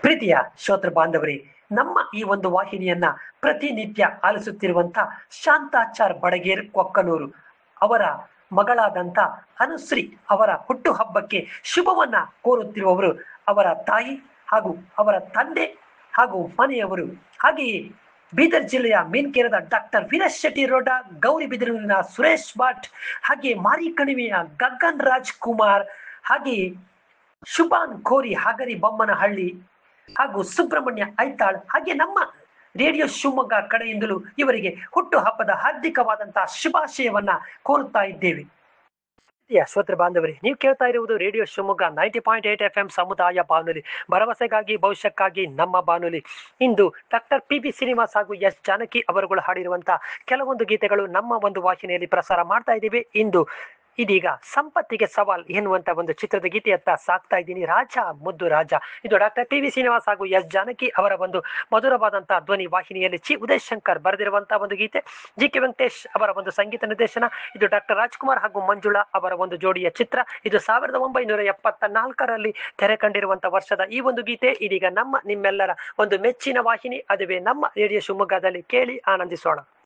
ಪ್ರೀತಿಯ ಶ್ರೋತೃ ಬಾಂಧವರೇ ನಮ್ಮ ಈ ಒಂದು ವಾಹಿನಿಯನ್ನ ಪ್ರತಿನಿತ್ಯ ಆಲಿಸುತ್ತಿರುವಂತ ಶಾಂತಾಚಾರ್ ಬಡಗೇರ್ ಕೊಕ್ಕನೂರು ಅವರ ಮಗಳಾದಂತ ಅನುಶ್ರೀ ಅವರ ಹುಟ್ಟುಹಬ್ಬಕ್ಕೆ ಶುಭವನ್ನ ಕೋರುತ್ತಿರುವವರು ಅವರ ತಾಯಿ ಹಾಗೂ ಅವರ ತಂದೆ ಹಾಗೂ ಮನೆಯವರು ಹಾಗೆಯೇ ಬೀದರ್ ಜಿಲ್ಲೆಯ ಮೀನ್ಕೆರದ ಡಾಕ್ಟರ್ ವೀರೇಶ್ ಶೆಟ್ಟಿ ರೋಡ ಗೌರಿಬಿದರೂರಿನ ಸುರೇಶ್ ಭಟ್ ಹಾಗೆ ಮಾರಿಕಣಿವೆಯ ಗಗನ್ ರಾಜ್ ಕುಮಾರ್ ಹಾಗೆಯೇ ಶುಭಾನ್ ಕೋರಿ ಹಾಗರಿ ಬೊಮ್ಮನಹಳ್ಳಿ ಹಾಗೂ ಸುಬ್ರಹ್ಮಣ್ಯ ಐತಾಳ್ ಹಾಗೆ ನಮ್ಮ ರೇಡಿಯೋ ಶಿವಮೊಗ್ಗ ಕಡೆಯಿಂದಲೂ ಇವರಿಗೆ ಹುಟ್ಟು ಹಬ್ಬದ ಹಾರ್ದಿಕವಾದಂತಹ ಶುಭಾಶಯವನ್ನ ಕೋರುತ್ತಾ ಇದ್ದೇವೆ ಪ್ರಿಯ ಶ್ರೋತೃ ಬಾಂಧವರೇ ನೀವು ಕೇಳ್ತಾ ಇರುವುದು radio Shivamogga ninety point eight F M ಸಮುದಾಯ ಬಾನುಲಿ ಭರವಸೆಗಾಗಿ ಭವಿಷ್ಯಕ್ಕಾಗಿ ನಮ್ಮ ಬಾನುಲಿ ಇಂದು ಡಾಕ್ಟರ್ ಪಿ ಬಿ ಶ್ರೀನಿವಾಸ್ ಹಾಗೂ ಎಸ್ ಜಾನಕಿ ಅವರುಗಳು ಹಾಡಿರುವಂತಹ ಕೆಲವೊಂದು ಗೀತೆಗಳು ನಮ್ಮ ಒಂದು ವಾಹಿನಿಯಲ್ಲಿ ಪ್ರಸಾರ ಮಾಡ್ತಾ ಇದ್ದೀವಿ ಇಂದು ಇದೀಗ ಸಂಪತ್ತಿಗೆ ಸವಾಲ್ ಎನ್ನುವಂತ ಒಂದು ಚಿತ್ರದ ಗೀತೆಯತ್ತ ಸಾಕ್ತಾ ಇದ್ದೀನಿ ರಾಜ ಮುದ್ದು ರಾಜ ಇದು ಡಾಕ್ಟರ್ ಟಿ ವಿ ಶ್ರೀನಿವಾಸ್ ಹಾಗೂ ಎಸ್ ಜಾನಕಿ ಅವರ ಒಂದು ಮಧುರವಾದಂತಹ ಧ್ವನಿ ವಾಹಿನಿಯಲ್ಲಿ ಚಿ ಉದಯ್ ಶಂಕರ್ ಬರೆದಿರುವಂತಹ ಒಂದು ಗೀತೆ ಜಿ ಕೆ ವೆಂಕಟೇಶ್ ಅವರ ಒಂದು ಸಂಗೀತ ನಿರ್ದೇಶನ ಇದು ಡಾಕ್ಟರ್ ರಾಜ್ಕುಮಾರ್ ಹಾಗೂ ಮಂಜುಳಾ ಅವರ ಒಂದು ಜೋಡಿಯ ಚಿತ್ರ ಇದು ಸಾವಿರದ ಒಂಬೈನೂರ ಎಪ್ಪತ್ತ ನಾಲ್ಕರಲ್ಲಿ ತೆರೆ ಕಂಡಿರುವಂತಹ ವರ್ಷದ ಈ ಒಂದು ಗೀತೆ ಇದೀಗ ನಮ್ಮ ನಿಮ್ಮೆಲ್ಲರ ಒಂದು ಮೆಚ್ಚಿನ ವಾಹಿನಿ ಅದುವೇ ನಮ್ಮ ರೇಡಿಯೋ ಶಿವಮೊಗ್ಗದಲ್ಲಿ ಕೇಳಿ ಆನಂದಿಸೋಣ